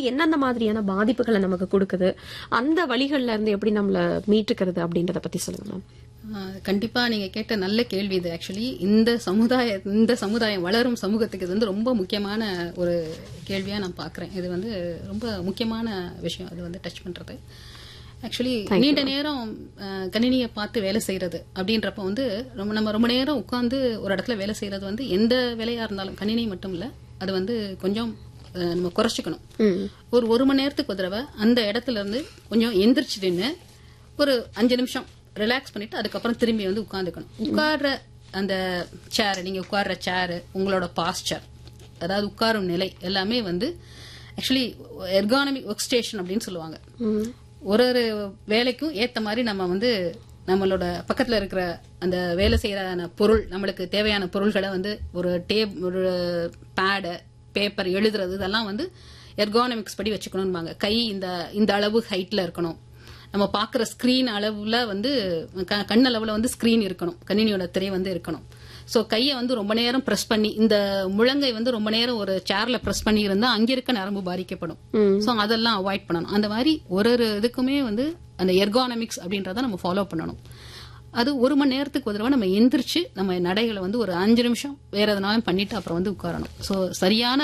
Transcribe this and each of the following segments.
என்னென்ன மாதிரியான பாதிப்புகளை நமக்கு கொடுக்குது அந்த வழிகள்ல இருந்து எப்படி நம்மள மீட்டுக்கிறது அப்படின்றத பத்தி சொல்லுங்க மேம் ஆஹ் கண்டிப்பா நீங்க கேட்ட நல்ல கேள்வி இது ஆக்சுவலி இந்த சமுதாய இந்த சமுதாயம் வளரும் சமூகத்துக்கு இது வந்து ரொம்ப முக்கியமான ஒரு கேள்வியா நான் பாக்குறேன் இது வந்து ரொம்ப முக்கியமான விஷயம் அது வந்து டச் பண்றது ஆக்சுவலி நீண்ட நேரம் ஆஹ், கணினியை பார்த்து வேலை செய்யறது அப்படின்றப்ப வந்து ரொம்ப நம்ம ரொம்ப நேரம் உட்கார்ந்து ஒரு இடத்துல வேலை செய்யறது வந்து எந்த வேலையா இருந்தாலும் கணினி மட்டும் இல்ல அது வந்து கொஞ்சம் ஆஹ், நம்ம குறைச்சிக்கணும் ம் ஒரு ஒரு மணி நேரத்துக்கு ஒரு தடவை அந்த இடத்துல இருந்து கொஞ்சம் எந்திரிச்சு நின்று ஒரு அஞ்சு நிமிஷம் ரிலாக்ஸ் பண்ணிட்டு அதுக்கப்புறம் திரும்பி வந்து உட்காந்துக்கணும் உட்கார்ற அந்த சேர் நீங்க உட்கார்ற சேர் உங்களோட பாஸ்டர் அதாவது உட்காரும் நிலை எல்லாமே வந்து ஆக்சுவலி எர்கானமிக் ஒர்க் ஸ்டேஷன் அப்படின்னு சொல்லுவாங்க ம் ஒரு ஒரு வேலைக்கும் ஏத்த மாதிரி நம்ம வந்து நம்மளோட பக்கத்துல இருக்கிற அந்த வேலை செய்யற பொருள் நம்மளுக்கு தேவையான பொருள்களை வந்து ஒரு டேப் ஒரு பேடு பேப்பர் எழுதுறது இதெல்லாம் வந்து எர்கானமிக்ஸ் படி வச்சுக்கணும்பாங்க கை இந்த இந்த அளவு ஹைட்ல இருக்கணும் நம்ம பாக்குற ஸ்கிரீன் அளவுல வந்து க- கண் அளவுல வந்து ஸ்கிரீன் இருக்கணும் கணினியோட திரை வந்து இருக்கணும் சோ கையை வந்து ரொம்ப நேரம் பிரஸ் பண்ணி இந்த முழங்கை வந்து ரொம்ப நேரம் ஒரு சேர்ல பிரஸ் பண்ணி இருந்தா அங்க இருக்க நரம்பு பாதிக்கப்படும் சோ அதெல்லாம் அவாய்ட் பண்ணணும் அந்த மாதிரி ஒரு ஒரு இதுக்குமே வந்து அந்த எர்கானமிக்ஸ் அப்படின்றத நம்ம ஃபாலோ பண்ணணும் அது ஒரு மணி நேரத்துக்கு ஒரு தடவை நம்ம எந்திரிச்சு நம்ம நடைகளை வந்து ஒரு அஞ்சு நிமிஷம் வேற எதனாலும் பண்ணிட்டு அப்புறம் வந்து உட்காரணும் ஸோ சரியான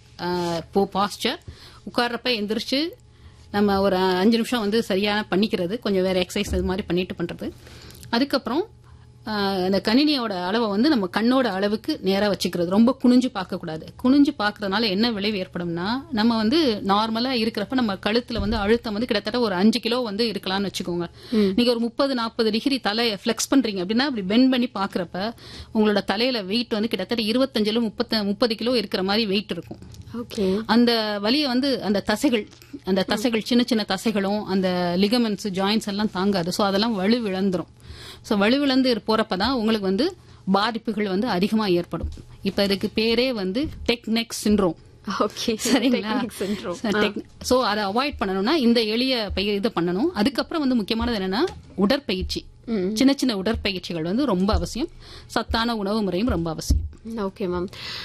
பாஸ்டர் உட்கார்றப்ப எந்திரிச்சு நம்ம ஒரு அஞ்சு நிமிஷம் வந்து சரியான பண்ணிக்கிறது கொஞ்சம் வேற எக்ஸசைஸ் இது மாதிரி பண்ணிட்டு பண்றது அதுக்கப்புறம் ஆஹ், இந்த கணினியோட அளவை வந்து நம்ம கண்ணோட அளவுக்கு நேரா வச்சுக்கிறது ரொம்ப குனிஞ்சு பார்க்க கூடாது குனிஞ்சு பார்க்கறதுனால என்ன விளைவு ஏற்படும்னா நம்ம வந்து நார்மலா இருக்கிறப்ப நம்ம கழுத்துல வந்து அழுத்தம் வந்து கிட்டத்தட்ட ஒரு அஞ்சு கிலோ வந்து இருக்கலாம்னு வச்சுக்கோங்க நீங்க ஒரு முப்பது நாற்பது டிகிரி தலையை ஃபிளெக்ஸ் பண்றீங்க அப்படின்னா அப்படி பெண்ட் பண்ணி பாக்குறப்ப உங்களோட தலையில வெயிட் வந்து கிட்டத்தட்ட இருபத்தஞ்சுல முப்பத்த முப்பது கிலோ இருக்கிற மாதிரி வெயிட் இருக்கும் ஓகே அந்த வலியை வந்து அந்த தசைகள் அந்த தசைகள் சின்ன சின்ன தசைகளும் அந்த லிகமெண்ட்ஸ் ஜாயின்ஸ் எல்லாம் தாங்காது ஸோ அதெல்லாம் வலுவிழந்துரும் ஸோ வலுவிழந்து போறப்ப தான் உங்களுக்கு வந்து பாதிப்புகள் வந்து அதிகமா ஏற்படும் இப்ப இதுக்கு பேரே வந்து டெக்னெக் சிண்ட்ரோம் ஓகே சரிங்களா syndrome. சோ அதை அவாய்ட் பண்ணணும்னா இந்த எளிய பயிர் இதை பண்ணணும் அதுக்கப்புறம் வந்து முக்கியமானது என்னன்னா உடற்பயிற்சி சின்ன சின்ன உடற்பயிற்சிகள் வந்து ரொம்ப அவசியம் சத்தான உணவு முறையும் ரொம்ப அவசியம் ஓகே மேம்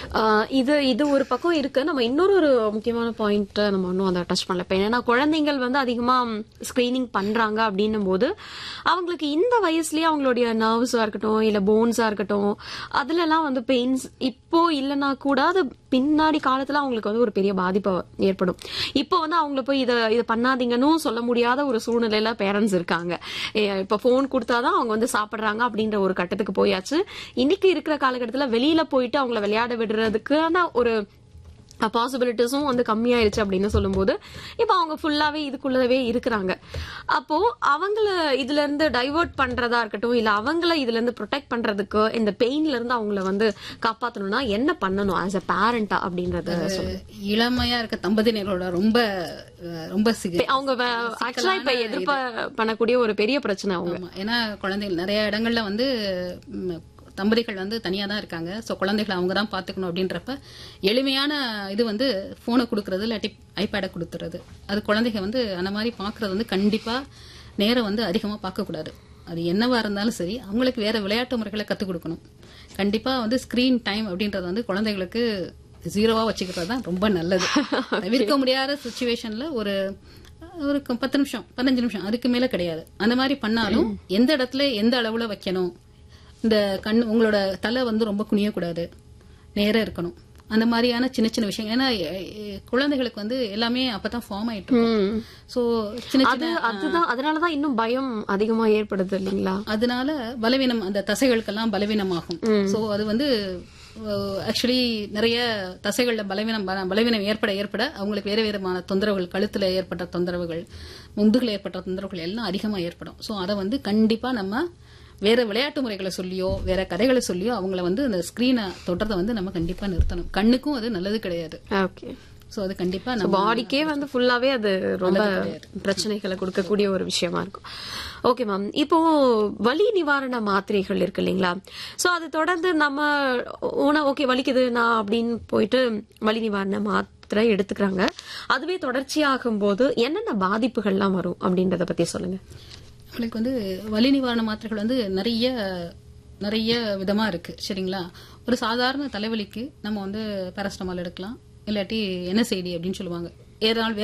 இது இது ஒரு பக்கம் இருக்கு நம்ம இன்னொரு ஒரு முக்கியமான பாயிண்ட் நம்ம இன்னும் அதை டச் பண்ணல இப்ப என்னன்னா குழந்தைகள் வந்து அதிகமா ஸ்கிரீனிங் பண்றாங்க அப்படின்னும் போது அவங்களுக்கு இந்த வயசுலயே அவங்களுடைய நர்வ்ஸா இருக்கட்டும் இல்ல போன்ஸா இருக்கட்டும் அதுல எல்லாம் வந்து பெயின்ஸ் இப்போ இல்லைன்னா கூட அது பின்னாடி காலத்துல அவங்களுக்கு வந்து ஒரு பெரிய பாதிப்பு ஏற்படும் இப்போ வந்து அவங்கள போய் இதை இதை பண்ணாதீங்கன்னு சொல்ல முடியாத ஒரு சூழ்நிலையில பேரண்ட்ஸ் இருக்காங்க ஏ, இப்ப போன் கொடுத்தாதான் அவங்க வந்து சாப்பிடுறாங்க அப்படின்ற ஒரு கட்டத்துக்கு போயாச்சு இன்னைக்கு இருக்கிற காலகட்டத்துல வெளியில போயிட்டு அவங்கள விளையாட விடுறதுக்கான ஒரு பாசிபிலிட்டிஸும் வந்து கம்மியாயிருச்சு அப்படின்னு சொல்லும்போது இப்போ அவங்க ஃபுல்லாவே இதுக்குள்ளவே இருக்கிறாங்க அப்போ அவங்கள இதுல இருந்து டைவர்ட் பண்றதா இருக்கட்டும் இல்ல அவங்கள இதுல இருந்து ப்ரொடெக்ட் பண்றதுக்கு இந்த பெயின்ல இருந்து அவங்கள வந்து காப்பாத்தணும்னா என்ன பண்ணணும் ஆஸ் அ பேரண்டா அப்படின்றத சொல்லுங்க. இளமையா இருக்க தம்பதியினரோட ரொம்ப அஹ், ரொம்ப சிக அவங்க ஆக்சுவலா இப்ப எதிர்ப்ப பண்ணக்கூடிய ஒரு பெரிய பிரச்சனை அவங்க ஆமா. ஏன்னா குழந்தைகள் நிறைய இடங்கள்ல வந்து ம், தம்பதிகள் வந்து தனியா தான் இருக்காங்க சோ குழந்தைகளை அவங்க தான் பாத்துக்கணும் அப்படின்றப்ப எளிமையான இது வந்து போனை கொடுக்கறது இல்லாட்டி ஐபேடை கொடுத்துறது அது குழந்தைங்க வந்து அந்த மாதிரி பாக்குறது வந்து கண்டிப்பா நேரம் வந்து அதிகமா பார்க்க கூடாது அது என்னவா இருந்தாலும் சரி அவங்களுக்கு வேற விளையாட்டு முறைகளை கத்துக் கொடுக்கணும் கண்டிப்பா வந்து ஸ்கிரீன் டைம் அப்படின்றது வந்து குழந்தைகளுக்கு ஜீரோவா வச்சுக்கிறது தான் ரொம்ப நல்லது தவிர்க்க முடியாத சுச்சுவேஷன்ல ஒரு ஒரு க- பத்து நிமிஷம் பதினஞ்சு நிமிஷம் அதுக்கு மேல கிடையாது அந்த மாதிரி பண்ணாலும் எந்த இடத்துல எந்த அளவுல வைக்கணும் இந்த கண் உங்களோட தலை வந்து ரொம்ப குனியக்கூடாது நேரா இருக்கணும் அந்த மாதிரியான சின்ன சின்ன விஷயம் ஏன்னா எ- எ- குழந்தைகளுக்கு வந்து எல்லாமே அப்பதான் ஃபார்ம் ஆயிட்டு இருக்கும் ம். சோ சின்ன அது அதுதான் அதனாலதான் இன்னும் பயம் அதிகமா ஏற்படுது இல்லைங்களா அதனால பலவீனம் அந்த தசைகளுக்கெல்லாம் பலவீனமாகும் சோ அது வந்து ஆக்சுவலி நிறைய தசைகள்ல பலவீனம் பல- பலவீனம் ஏற்பட ஏற்பட அவங்களுக்கு வேறு விதமான தொந்தரவுகள் கழுத்துல ஏற்பட்ட தொந்தரவுகள் முதுகுல ஏற்பட்ட தொந்தரவுகள் எல்லாம் அதிகமா ஏற்படும் சோ அதை வந்து கண்டிப்பா நம்ம வேற விளையாட்டு முறைகளை சொல்லியோ வேற கதைகளை சொல்லியோ அவங்கள வந்து அந்த ஸ்கிரீனை தொடுறதை வந்து நம்ம கண்டிப்பா நிறுத்தணும் கண்ணுக்கும் அது நல்லது கிடையாது ஓகே சோ அது கண்டிப்பா நம்ம பாடிக்கே வந்து ஃபுல்லாவே அது ரொம்ப பிரச்சனைகளை கொடுக்கக்கூடிய ஒரு விஷயமா இருக்கும் ஓகே மேம் இப்போ வலி நிவாரண மாத்திரைகள் இருக்கு இல்லைங்களா சோ அது தொடர்ந்து நம்ம உன ஓகே வலிக்குது நான் அப்படின்னு போயிட்டு வலி நிவாரண மாத்திரை எடுத்துக்கிறாங்க அதுவே தொடர்ச்சியாகும் போது என்னென்ன பாதிப்புகள்லாம் வரும் அப்படின்றத பத்தி சொல்லுங்க நம்மளுக்கு வந்து வலி நிவாரண மாத்திரைகள் வந்து நிறைய நிறைய விதமா இருக்கு சரிங்களா ஒரு சாதாரண தலைவலிக்கு நம்ம வந்து பேரஸ்டமால் எடுக்கலாம் இல்லாட்டி என்எஸ்ஐடி அப்படின்னு சொல்லுவாங்க ஏதாவது